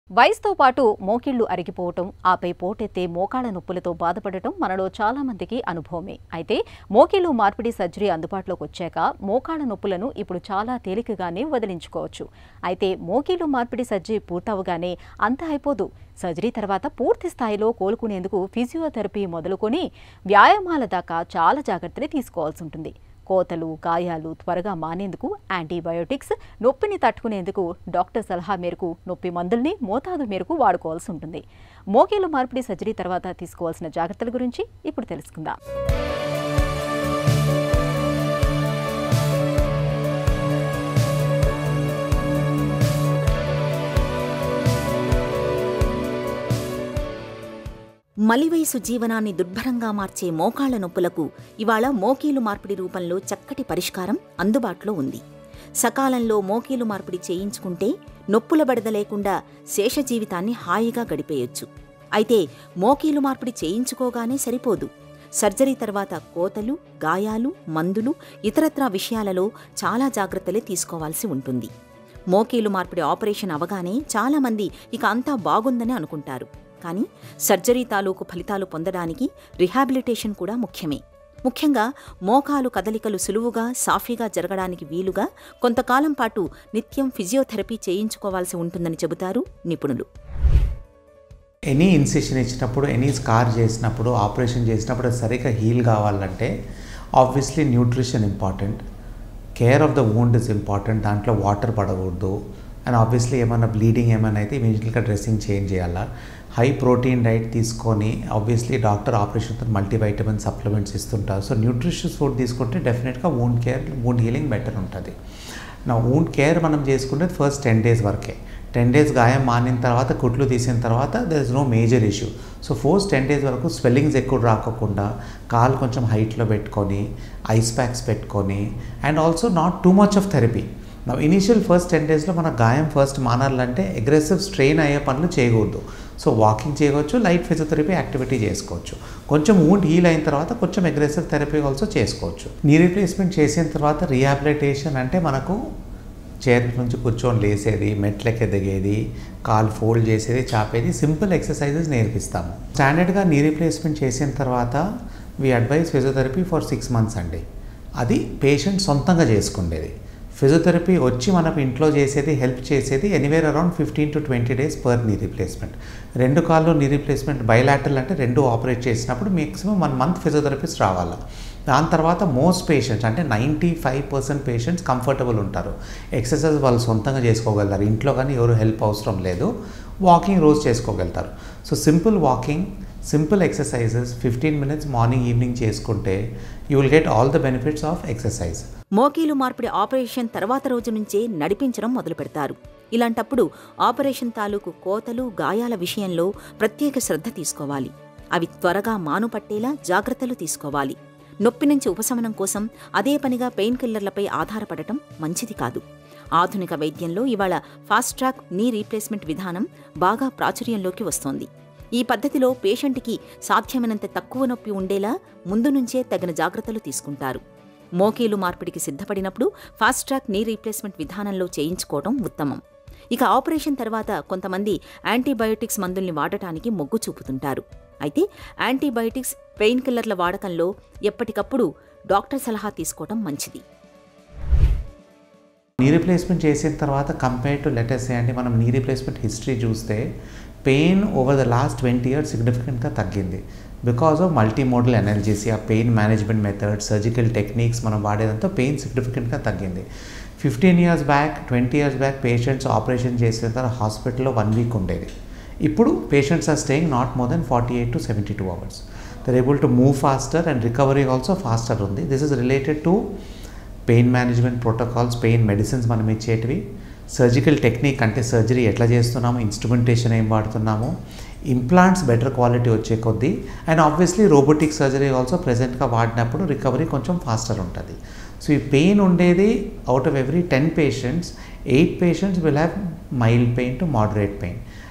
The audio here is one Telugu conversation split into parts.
వయసుతో పాటు మోకిళ్లు అరిగిపోవటం ఆపై పోటెత్తే మోకాళ్ల నొప్పులతో బాధపడటం మనలో చాలా మందికి అనుభవమే అయితే మోకిళ్లు మార్పిడి సర్జరీ అందుబాటులోకి వచ్చాక మోకాళ్ల నొప్పులను ఇప్పుడు చాలా తేలికగానే వదిలించుకోవచ్చు అయితే మోకిళ్లు మార్పిడి సర్జరీ పూర్తవగానే అంతా అయిపోదు సర్జరీ తర్వాత పూర్తి స్థాయిలో కోలుకునేందుకు ఫిజియోథెరపీ మొదలుకొని వ్యాయామాల దాకా చాలా జాగ్రత్తలు తీసుకోవాల్సి ఉంటుంది కోతలు గాయాలు త్వరగా మానేందుకు యాంటీబయోటిక్స్ నొప్పిని తట్టుకునేందుకు డాక్టర్ సలహా మేరకు నొప్పి మందుల్ని మోతాదు మేరకు వాడుకోవాల్సి ఉంటుంది మోకీలు మార్పిడి సర్జరీ తర్వాత తీసుకోవాల్సిన జాగ్రత్తల గురించి ఇప్పుడు తెలుసుకుందాం మలివయసు జీవనాన్ని దుర్భరంగా మార్చే మోకాళ్ల నొప్పులకు ఇవాళ మోకీలు మార్పిడి రూపంలో చక్కటి పరిష్కారం అందుబాటులో ఉంది సకాలంలో మోకీలు మార్పిడి చేయించుకుంటే నొప్పుల బెడద లేకుండా శేష జీవితాన్ని హాయిగా గడిపేయొచ్చు అయితే మోకీలు మార్పిడి చేయించుకోగానే సరిపోదు సర్జరీ తర్వాత కోతలు గాయాలు మందులు ఇతరత్రా విషయాలలో చాలా జాగ్రత్తలే తీసుకోవాల్సి ఉంటుంది మోకీలు మార్పిడి ఆపరేషన్ అవగానే చాలామంది ఇక అంతా బాగుందని అనుకుంటారు కానీ సర్జరీ తాలూకు ఫలితాలు పొందడానికి రిహాబిలిటేషన్ కూడా ముఖ్యమే ముఖ్యంగా మోకాలు కదలికలు సులువుగా సాఫీగా జరగడానికి వీలుగా కొంతకాలం పాటు నిత్యం ఫిజియోథెరపీ చేయించుకోవాల్సి ఉంటుందని చెబుతారు నిపుణులు ఎనీ ఇన్సిషన్ ఇచ్చినప్పుడు ఎనీ స్కార్ చేసినప్పుడు ఆపరేషన్ చేసినప్పుడు అది సరిగ్గా హీల్ కావాలంటే obviously nutrition important care of the wound is important దాంట్లో వాటర్ పడకూడదు అండ్ ఆబ్వియస్లీ ఏమైనా బ్లీడింగ్ ఏమైనా అయితే ఇమీడియట్గా డ్రెస్సింగ్ చేంజ్ చేయాలా హై ప్రోటీన్ డైట్ తీసుకొని ఆబ్వియస్లీ డాక్టర్ ఆపరేషన్తో మల్టీవైటమిన్ సప్లిమెంట్స్ ఇస్తుంటారు సో న్యూట్రిషియస్ ఫుడ్ తీసుకుంటే డెఫినెట్గా wound care wound healing better ఉంటుంది నా వూండ్ కేర్ మనం చేసుకునేది ఫస్ట్ టెన్ డేస్ వరకే టెన్ డేస్ గాయం మానిన తర్వాత కుట్లు తీసిన తర్వాత there is no major issue so ఫోర్స్ టెన్ డేస్ వరకు స్వెల్లింగ్స్ ఎక్కువ రాకోకుండా కాలు కొంచెం హైట్లో పెట్టుకొని ఐస్ ప్యాక్స్ పెట్టుకొని and also not too much of therapy నా ఇనీషియల్ ఫస్ట్ టెన్ డేస్లో మన గాయం ఫస్ట్ మానాలంటే అగ్రెసివ్ స్ట్రెయిన్ అయ్యే పనులు చేయకూడదు సో వాకింగ్ చేయవచ్చు లైట్ ఫిజియోథెరపీ యాక్టివిటీ చేసుకోవచ్చు కొంచెం ఊండ్ హీల్ అయిన తర్వాత కొంచెం అగ్రెసివ్ థెరపీ ఆల్సో చేసుకోవచ్చు నీ రీప్లేస్మెంట్ చేసిన తర్వాత రీహాబిలిటేషన్ అంటే మనకు చైర్ నుంచి కూర్చొని లేసేది మెట్లెక్క దిగేది కాల్ ఫోల్డ్ చేసేది చాపేది సింపుల్ ఎక్సర్సైజెస్ నేర్పిస్తాము స్టాండర్డ్గా నీ రీప్లేస్మెంట్ చేసిన తర్వాత we advise physiotherapy for six months అండి అది పేషెంట్ సొంతంగా చేసుకునేది ఫిజియోథెరపీ వచ్చి మనకు ఇంట్లో చేసేది హెల్ప్ చేసేది anywhere around fifteen to twenty days per knee replacement రెండు కాళ్ళు నీ రీప్లేస్మెంట్ బయలాటల్ అంటే రెండు ఆపరేట్ చేసినప్పుడు మ్యాక్సిమం వన్ మంత్ ఫిజియోథెరపిస్ట్ రావాలి దాని తర్వాత మోస్ట్ పేషెంట్స్ అంటే ninety five percent patients comfortable ఉంటారు ఎక్సర్సైజ్ వాళ్ళు సొంతంగా చేసుకోగలుగుతారు ఇంట్లో కానీ ఎవరు హెల్ప్ అవసరం లేదు వాకింగ్ రోజు చేసుకోగలుగుతారు so simple walking simple exercises fifteen minutes morning evening చేసుకుంటే you will get all the benefits of exercise మోకీలు మార్పిడి ఆపరేషన్ తర్వాత రోజు నుంచే నడిపించడం మొదలు పెడతారు ఇలాంటప్పుడు ఆపరేషన్ తాలూకు కోతలు గాయాల విషయంలో ప్రత్యేక శ్రద్ధ తీసుకోవాలి అవి త్వరగా మానుపట్టేలా జాగ్రత్తలు తీసుకోవాలి నొప్పి నుంచి ఉపశమనం కోసం అదే పనిగా పెయిన్ కిల్లర్లపై ఆధారపడటం మంచిది కాదు ఆధునిక వైద్యంలో ఇవాళ ఫాస్ట్ ట్రాక్ నీ రీప్లేస్మెంట్ విధానం బాగా ప్రాచుర్యంలోకి వస్తోంది ఈ పద్ధతిలో పేషెంట్కి సాధ్యమైనంత తక్కువ నొప్పి ఉండేలా ముందు నుంచే తగిన జాగ్రత్తలు తీసుకుంటారు మోకీలు మార్పిడికి సిద్ధపడినప్పుడు ఫాస్ట్ ట్రాక్ నీ రీప్లేస్మెంట్ విధానంలో చేయించుకోవడం ఉత్తమం ఇక ఆపరేషన్ తర్వాత కొంతమంది యాంటీబయోటిక్స్ మందుల్ని వాడటానికి మొగ్గు చూపుతుంటారు అయితే యాంటీబయోటిక్స్ పెయిన్ కిల్లర్ల వాడకంలో ఎప్పటికప్పుడు డాక్టర్ సలహా తీసుకోవడం మంచిది నీ రీప్లేస్మెంట్ చేసిన తర్వాత కంపేర్ టు లెటర్స్ అండి మనం నీ రీప్లేస్మెంట్ హిస్టరీ చూస్తే pain over the last twenty years సిగ్నిఫికెంట్గా తగ్గింది because of multi modal energies uh pain management method surgical techniques మనం వాడేదంతా పెయిన్ సిగ్నిఫికెంట్గా తగ్గింది fifteen years back twenty years back patients operation చేసిన తర్వాత హాస్పిటల్లో వన్ వీక్ ఉండేది ఇప్పుడు patients are staying not more than forty eight to seventy two hours they're able to move faster and recovery also faster ఉంది this is related to pain management protocols pain medicines మనం ఇచ్చేటివి సర్జికల్ టెక్నిక్ అంటే సర్జరీ ఎట్లా చేస్తున్నాము ఇన్స్ట్రుమెంటేషన్ ఏం వాడుతున్నాము ఇంప్లాంట్స్ బెటర్ క్వాలిటీ వచ్చే కొద్దీ and obviously robotic surgery also ప్రెసెంట్గా వాడినప్పుడు రికవరీ కొంచెం ఫాస్టర్ ఉంటుంది సో ఈ పెయిన్ ఉండేది out of every ten patients eight patients will have mild pain to moderate pain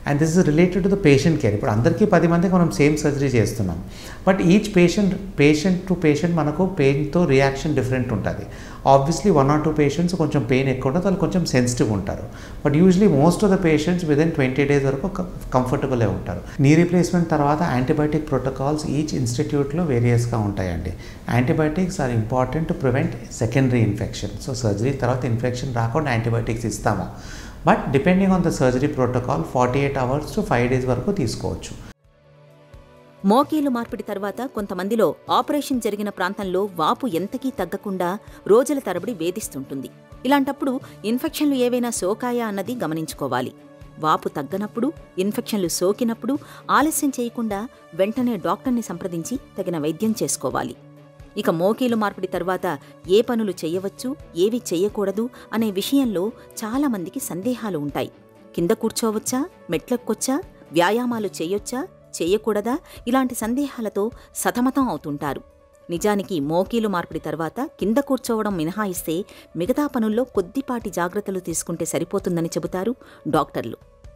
and this is related to the patient care ఇప్పుడు అందరికీ పది మందికి మనం సేమ్ సర్జరీ చేస్తున్నాం but each patient patient to patient మనకు పెయిన్తో రియాక్షన్ డిఫరెంట్ ఉంటుంది obviously one or two patients కొంచెం పెయిన్ ఎక్కువ ఉంటుంది వాళ్ళు కొంచెం సెన్సిటివ్ ఉంటారు but usually most of the patients within twenty days వరకు కంఫర్టబులే ఉంటారు నీ రీప్లేస్మెంట్ తర్వాత యాంటీబయాటిక్ ప్రోటోకాల్స్ ఈచ్ ఇన్స్టిట్యూట్లో వేరియస్గా ఉంటాయండి antibiotics are important to prevent secondary infection so surgery తర్వాత ఇన్ఫెక్షన్ రాకుండా యాంటీబయాటిక్స్ ఇస్తాము but depending on the surgery protocol forty eight hours to five days వరకు తీసుకోవచ్చు మోకీలు మార్పిడి తర్వాత కొంతమందిలో ఆపరేషన్ జరిగిన ప్రాంతంలో వాపు ఎంతకీ తగ్గకుండా రోజుల తరబడి వేధిస్తుంటుంది ఇలాంటప్పుడు ఇన్ఫెక్షన్లు ఏవైనా సోకాయా అన్నది గమనించుకోవాలి వాపు తగ్గనప్పుడు ఇన్ఫెక్షన్లు సోకినప్పుడు ఆలస్యం చేయకుండా వెంటనే డాక్టర్ని సంప్రదించి తగిన వైద్యం చేసుకోవాలి ఇక మోకీలు మార్పిడి తర్వాత ఏ పనులు చేయవచ్చు ఏవి చెయ్యకూడదు అనే విషయంలో చాలామందికి సందేహాలు ఉంటాయి కింద కూర్చోవచ్చా మెట్లెక్కొచ్చా వ్యాయామాలు చేయొచ్చా చేయకూడదా ఇలాంటి సందేహాలతో సతమతం అవుతుంటారు నిజానికి మోకీలు మార్పిడి తర్వాత కింద కూర్చోవడం మినహాయిస్తే మిగతా పనుల్లో కొద్దిపాటి జాగ్రత్తలు తీసుకుంటే సరిపోతుందని చెబుతారు డాక్టర్లు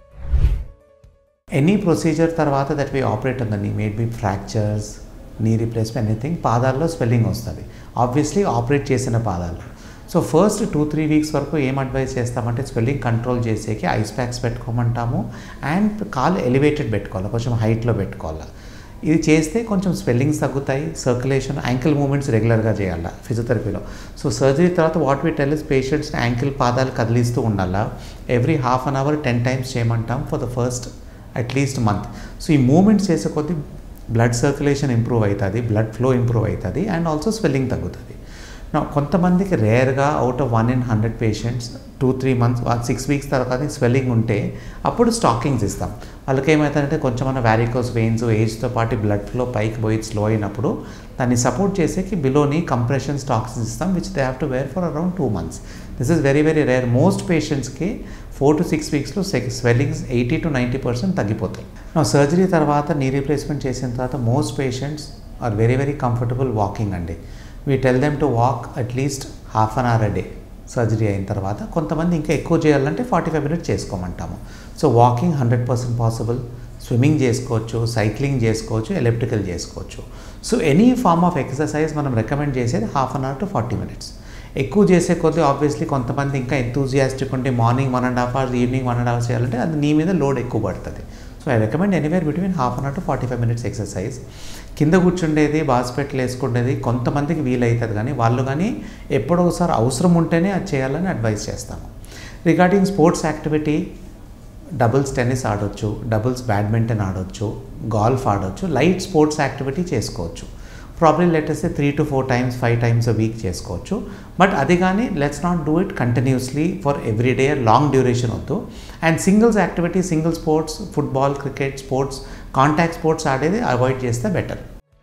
ఎనీ ప్రొసీజర్ తర్వాత దట్ వి ఆపరేట్ ఉందండి maybe fractures knee replacement anything పాదాల్లో స్వెల్లింగ్ వస్తుంది ఆబ్వియస్లీ ఆపరేట్ చేసిన పాదాలు so first two three weeks వరకు ఏం అడ్వైస్ చేస్తామంటే స్వెల్లింగ్ కంట్రోల్ చేసేకి ఐస్ ప్యాక్స్ పెట్టుకోమంటాము అండ్ కాలు ఎలివేటెడ్ పెట్టుకోవాలి కొంచెం హైట్లో పెట్టుకోవాలి ఇది చేస్తే కొంచెం స్వెల్లింగ్స్ తగ్గుతాయి సర్క్యులేషన్ యాంకిల్ మూమెంట్స్ రెగ్యులర్గా చేయాలి ఫిజియోథెరపీలో సో సర్జరీ తర్వాత what we tell is patients ankle పాదాలు కదిలిస్తూ ఉండాలా every half an hour ten times చేయమంటాం for the first at least month so ఈ మూమెంట్స్ చేసే కొద్దీ బ్లడ్ సర్క్యులేషన్ ఇంప్రూవ్ అవుతుంది బ్లడ్ ఫ్లో ఇంప్రూవ్ అవుతుంది అండ్ ఆల్సో స్వెల్లింగ్ తగ్గుతుంది నా కొంతమందికి రేర్గా out of one in hundred patients two three months six weeks తర్వాత స్వెల్లింగ్ ఉంటే అప్పుడు స్టాకింగ్స్ ఇస్తాం వాళ్ళకి ఏమవుతుందంటే కొంచెం మన వ్యారికోస్ వెయిన్స్ ఏజ్తో పాటు బ్లడ్ ఫ్లో పైకి పోయి స్లో అయినప్పుడు దాన్ని సపోర్ట్ చేసేకి బిలోని కంప్రెషన్ స్టాక్స్ ఇస్తాం which they have to wear for around two months this is very very rare most పేషెంట్స్కి ఫోర్ టు సిక్స్ వీక్స్లో swellings eighty to ninety percent తగ్గిపోతాయి నా సర్జరీ తర్వాత నీ రీప్లేస్మెంట్ చేసిన తర్వాత most patients are very very comfortable walking అండి we tell them to walk at least half an hour a day surgery అయిన తర్వాత కొంతమంది ఇంకా ఎక్కువ చేయాలంటే forty five minutes చేసుకోమంటాము so walking hundred percent possible swimming చేసుకోవచ్చు సైక్లింగ్ చేసుకోవచ్చు ఎలక్ట్రికల్ చేసుకోవచ్చు so any form of exercise మనం రికమెండ్ చేసేది half an hour to forty minutes ఎక్కువ చేసే కొద్దీ ఆబ్వియస్లీ కొంతమంది ఇంకా ఎంతూజియాస్టిక్ ఉంటే morning one and half hours evening one and half చేయాలంటే అది నీ మీద లోడ్ ఎక్కువ పడుతుంది so I recommend anywhere between half an hour to forty five minutes exercise కింద కూర్చుండేది బాస్పెట్లు వేసుకునేది కొంతమందికి వీలవుతుంది కానీ వాళ్ళు కానీ ఎప్పుడో ఒకసారి అవసరం ఉంటేనే అది చేయాలని అడ్వైస్ చేస్తాము regarding sports activity doubles tennis ఆడొచ్చు డబుల్స్ బ్యాడ్మింటన్ ఆడొచ్చు గాల్ఫ్ ఆడొచ్చు లైట్ స్పోర్ట్స్ యాక్టివిటీ చేసుకోవచ్చు probably at least three to four times five times a week చేసుకోవచ్చు బట్ అది కానీ let's not do it continuously for every day long duration వద్దు and singles activity single sports football cricket sports contact sports ఆడేది అవాయిడ్ చేస్తే బెటర్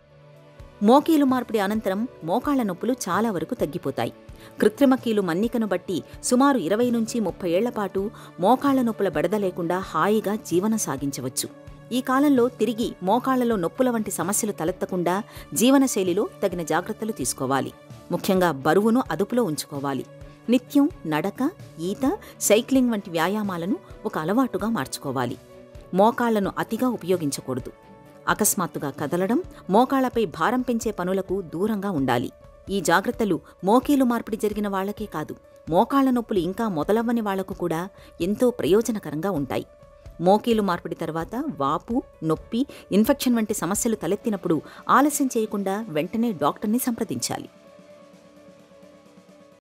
మోకీలు మార్పిడి అనంతరం మోకాళ్ల నొప్పులు చాలా వరకు తగ్గిపోతాయి కృత్రిమ కీలు మన్నికను బట్టి సుమారు ఇరవై నుంచి ముప్పై ఏళ్ల పాటు మోకాళ్ల నొప్పుల బెడద లేకుండా హాయిగా జీవనం సాగించవచ్చు ఈ కాలంలో తిరిగి మోకాళ్లలో నొప్పుల వంటి సమస్యలు తలెత్తకుండా జీవనశైలిలో తగిన జాగ్రత్తలు తీసుకోవాలి ముఖ్యంగా బరువును అదుపులో ఉంచుకోవాలి నిత్యం నడక ఈత సైక్లింగ్ వంటి వ్యాయామాలను ఒక అలవాటుగా మార్చుకోవాలి మోకాళ్లను అతిగా ఉపయోగించకూడదు అకస్మాత్తుగా కదలడం మోకాళ్లపై భారం పెంచే పనులకు దూరంగా ఉండాలి ఈ జాగ్రత్తలు మోకీలు మార్పిడి జరిగిన వాళ్లకే కాదు మోకాళ్ల నొప్పులు ఇంకా మొదలవ్వని వాళ్లకు కూడా ఎంతో ప్రయోజనకరంగా ఉంటాయి మోకీలు మార్పిడి తర్వాత వాపు నొప్పి ఇన్ఫెక్షన్ వంటి సమస్యలు తలెత్తినప్పుడు ఆలస్యం చేయకుండా వెంటనే డాక్టర్ని సంప్రదించాలి